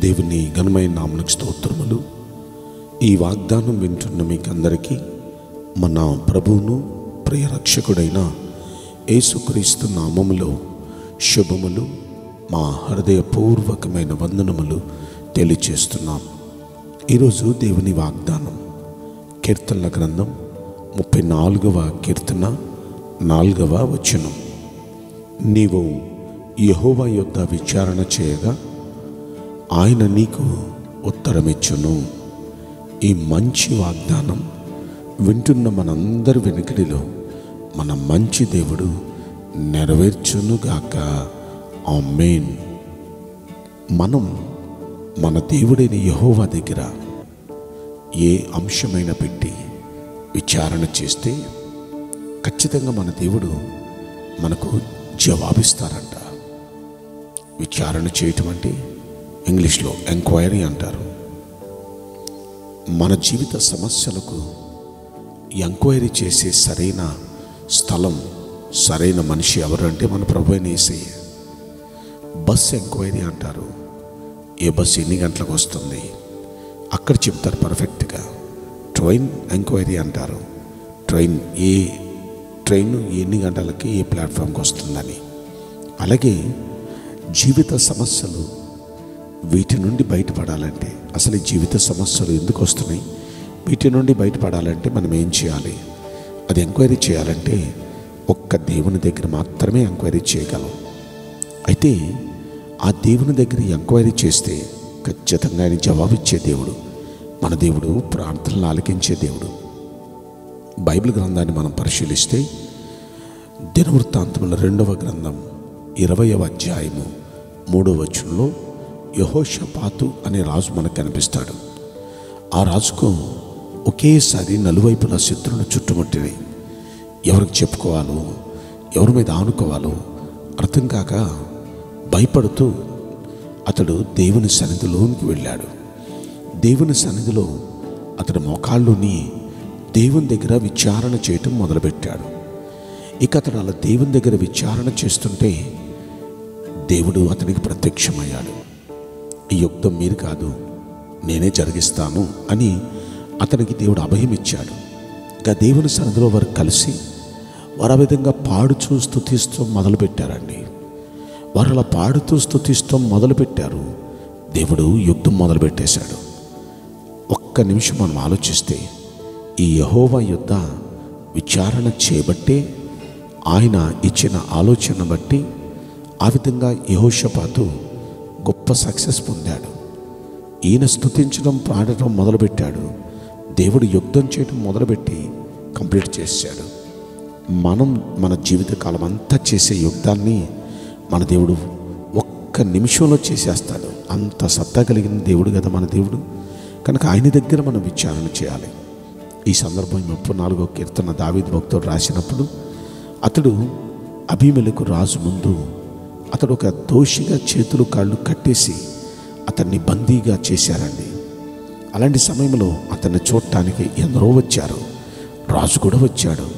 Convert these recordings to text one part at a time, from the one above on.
దేవుని ఘనమైన నామలకు స్తోత్రములు ఈ వాగ్దానం వింటున్న మీకందరికీ మన ప్రభువును ప్రియ రక్షకుడైన యేసుక్రీస్తు నామములో శుభములు మా హృదయపూర్వకమైన వందనములు తెలియచేస్తున్నాం ఈరోజు దేవుని వాగ్దానం కీర్తనల గ్రంథం ముప్పై నాలుగవ కీర్తన నాలుగవ వచనం నీవు యెహోవా యొద్ద విచారణ చేయగా ఆయన నీకు ఉత్తరమిచ్చును ఈ మంచి వాగ్దానం వింటున్న మనందరి వెనుకడిలో మన మంచి దేవుడు నెరవేర్చునుగాక ఆమేన్ మనం మన దేవుడైన యెహోవా దగ్గర ఏ అంశమైన పెట్టి విచారణ చేస్తే ఖచ్చితంగా మన దేవుడు మనకు జవాబిస్తారంట విచారణ చేయటం అంటే ఇంగ్లీష్లో ఎంక్వైరీ అంటారు మన జీవిత సమస్యలకు ఎంక్వైరీ చేసే సరైన స్థలం సరైన మనిషి ఎవరంటే మన ప్రభు అయిన యేసయ్య బస్ ఎంక్వైరీ అంటారు ఏ బస్సు ఎన్ని గంటలకు వస్తుంది అక్కడ చెప్తారు పర్ఫెక్ట్గా ట్రైన్ ఎంక్వైరీ అంటారు ట్రైన్ ఏ ట్రైన్ ఎన్ని గంటలకి ఏ ప్లాట్ఫామ్కి వస్తుందని అలాగే జీవిత సమస్యలు వీటి నుండి బయటపడాలంటే అసలు ఈ జీవిత సమస్యలు ఎందుకు వస్తున్నాయి వీటి నుండి బయటపడాలంటే మనం ఏం చేయాలి అది ఎంక్వైరీ చేయాలంటే ఒక్క దేవుని దగ్గర మాత్రమే ఎంక్వైరీ చేయగలం అయితే ఆ దేవుని దగ్గర ఎంక్వైరీ చేస్తే ఖచ్చితంగా ఆయన జవాబిచ్చే దేవుడు మన దేవుడు ప్రార్థనలు ఆలకించే దేవుడు బైబిల్ గ్రంథాన్ని మనం పరిశీలిస్తే దినవృత్తాంతముల రెండవ గ్రంథం ఇరవయవ అధ్యాయము మూడవ వచనంలో యహోషపాతు అనే రాజు మనకు కనిపిస్తాడు ఆ రాజుకు ఒకేసారి నలువైపుల శత్రువులు చుట్టుముట్టినాయి ఎవరికి చెప్పుకోవాలో ఎవరి మీద ఆనుకోవాలో అర్థం కాక భయపడుతూ అతడు దేవుని సన్నిధిలోనికి వెళ్ళాడు దేవుని సన్నిధిలో అతడు మోకాళ్ళుని దేవుని దగ్గర విచారణ చేయటం మొదలుపెట్టాడు ఇక అతడు అలా దేవుని దగ్గర విచారణ చేస్తుంటే దేవుడు అతనికి ప్రత్యక్షమయ్యాడు ఈ యుద్ధం మీరు కాదు నేనే జరిగిస్తాను అని అతనికి దేవుడు అభయం ఇచ్చాడు ఇక దేవుని సన్నిధిలో వారు కలిసి వారు ఆ విధంగా పాడుచూ స్థుతిస్తూ మొదలుపెట్టారండి వారు అలా పాడుతూ స్థుతిస్తూ మొదలుపెట్టారు దేవుడు యుద్ధం మొదలుపెట్టేశాడు ఒక్క నిమిషం మనం ఆలోచిస్తే ఈ యహోవా యుద్ధ విచారణ చేయబట్టే ఆయన ఇచ్చిన ఆలోచన బట్టి ఆ విధంగా యహోషపాతు గొప్ప సక్సెస్ పొందాడు ఈయన స్థుతించడం పాడటం మొదలుపెట్టాడు దేవుడు యుద్ధం చేయడం మొదలుపెట్టి కంప్లీట్ చేశాడు మనం మన జీవితకాలం అంతా చేసే యుద్ధాన్ని మన దేవుడు ఒక్క నిమిషంలో చేసేస్తాడు అంత సత్తా కలిగిన దేవుడు కదా మన దేవుడు కనుక ఆయన దగ్గర మనం విచారణ చేయాలి ఈ సందర్భం ముప్పై నాలుగో కీర్తన దావీద్ భక్తుడు రాసినప్పుడు అతడు అభిమలకు రాజు ముందు అతడు ఒక దోషిగా చేతులు కాళ్ళు కట్టేసి అతన్ని బందీగా చేశారండి అలాంటి సమయంలో అతన్ని చూడటానికి ఎందరో వచ్చారు రాజు కూడా వచ్చాడు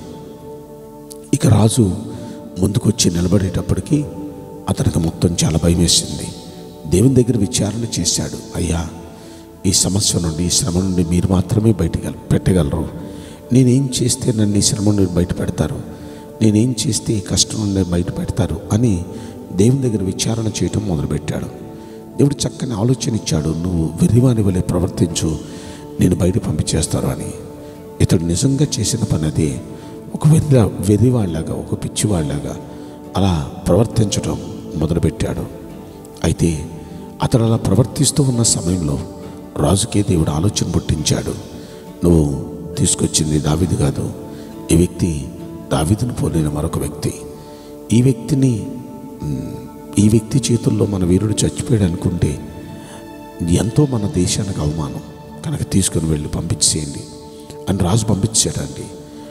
ఇక రాజు ముందుకొచ్చి నిలబడేటప్పటికి అతనికి మొత్తం చాలా భయం వేసింది దేవుని దగ్గర విచారణ చేశాడు అయ్యా ఈ సమస్య నుండి ఈ శ్రమ నుండి మీరు మాత్రమే బయట పెట్టగలరు నేనేం చేస్తే నన్ను ఈ శ్రమ నుండి బయట పెడతారు నేనేం చేస్తే ఈ కష్టం నుండి బయట పెడతారు అని దేవుని దగ్గర విచారణ చేయటం మొదలుపెట్టాడు దేవుడు చక్కని ఆలోచన ఇచ్చాడు నువ్వు వెర్రివాని వలె ప్రవర్తించు నేను బయట పంపించేస్తారు అని ఇతడు నిజంగా చేసిన పని అదే ఒక వెర్రి వెర్రివాళ్ళలాగా ఒక పిచ్చివాళ్ళలాగా అలా ప్రవర్తించడం మొదలుపెట్టాడు అయితే అతడు అలా ప్రవర్తిస్తూ ఉన్న సమయంలో రాజుకే దేవుడు ఆలోచన పుట్టించాడు నువ్వు తీసుకొచ్చింది దావిది కాదు ఈ వ్యక్తి దావిదును పోలిన మరొక వ్యక్తి ఈ వ్యక్తిని మ్, ఈ వ్యక్తి చేతుల్లో మన వీరుడు చచ్చిపోయాడు అనుకుంటే ఎంతో మన దేశానికి అవమానం కనుక తీసుకుని వెళ్ళి పంపించేయండి అని రాజు పంపించాడండి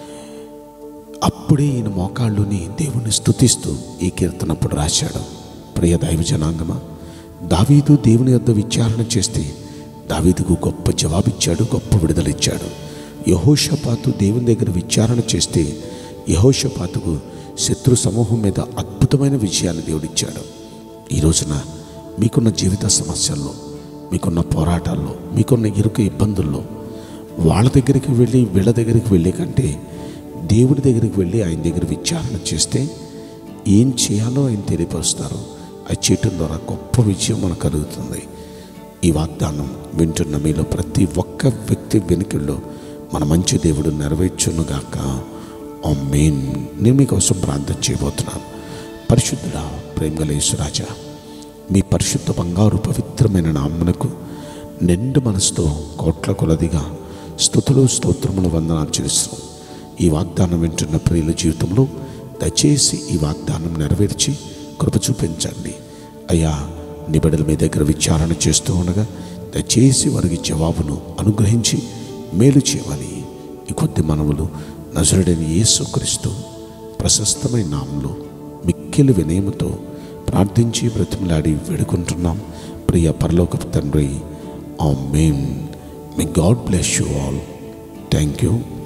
అప్పుడే ఈయన మోకాళ్ళుని దేవుని స్తుతిస్తూ ఈ కీర్తనప్పుడు రాశాడు ప్రియ దైవ జనాంగమా దావీదు దేవుని యొద్ద విచారణ చేస్తే దావీదుకు గొప్ప జవాబిచ్చాడు గొప్ప విడుదలిచ్చాడు యహోషపాతు దేవుని దగ్గర విచారణ చేస్తే యహోషపాతుకు శత్రు సమూహం మీద అద్భుతమైన విజయాన్ని దేవుడిచ్చాడు ఈ రోజున మీకున్న జీవిత సమస్యల్లో మీకున్న పోరాటాల్లో మీకున్న ఇరుకు ఇబ్బందుల్లో వాళ్ళ దగ్గరికి వెళ్ళి వీళ్ళ దగ్గరికి వెళ్ళే కంటే దేవుడి దగ్గరికి వెళ్ళి ఆయన దగ్గర విచారణ చేస్తే ఏం చేయాలో ఆయన తెలియపరుస్తారు అది చేయటం ద్వారా గొప్ప విజయం మనకు కలుగుతుంది ఈ వాగ్దానం వింటున్న మీలో ప్రతి ఒక్క వ్యక్తి వెనుకల్లో మన మంచి దేవుడు నెరవేర్చునుగాక ఆ మెయిన్ నేను మీకోసం ప్రార్థన చేయబోతున్నాను పరిశుద్ధుడా ప్రేమగలేశ్వరాజా మీ పరిశుద్ధ బంగారు పవిత్రమైన నామ్మనకు నిండు మనసుతో కోట్ల కొలదిగా స్థుతులు స్తోత్రములు వందనాలు చేస్తున్నాం ఈ వాగ్దానం వింటున్న ప్రియుల జీవితంలో దయచేసి ఈ వాగ్దానం నెరవేర్చి కృప చూపించండి అయ్యా నిబిడల మీ దగ్గర విచారణ చేస్తూ ఉండగా దయచేసి వారికి జవాబును అనుగ్రహించి మేలు చేయమని ఈ కొద్ది మనవులు నజరుడైన యేసుక్రీస్తు ప్రశస్తమైన నామంలో మిక్కిలి వినయముతో ప్రార్థించి బ్రతిమలాడి వేడుకుంటున్నాం ప్రియ పరలోకపు తండ్రి amen may God bless you all thank you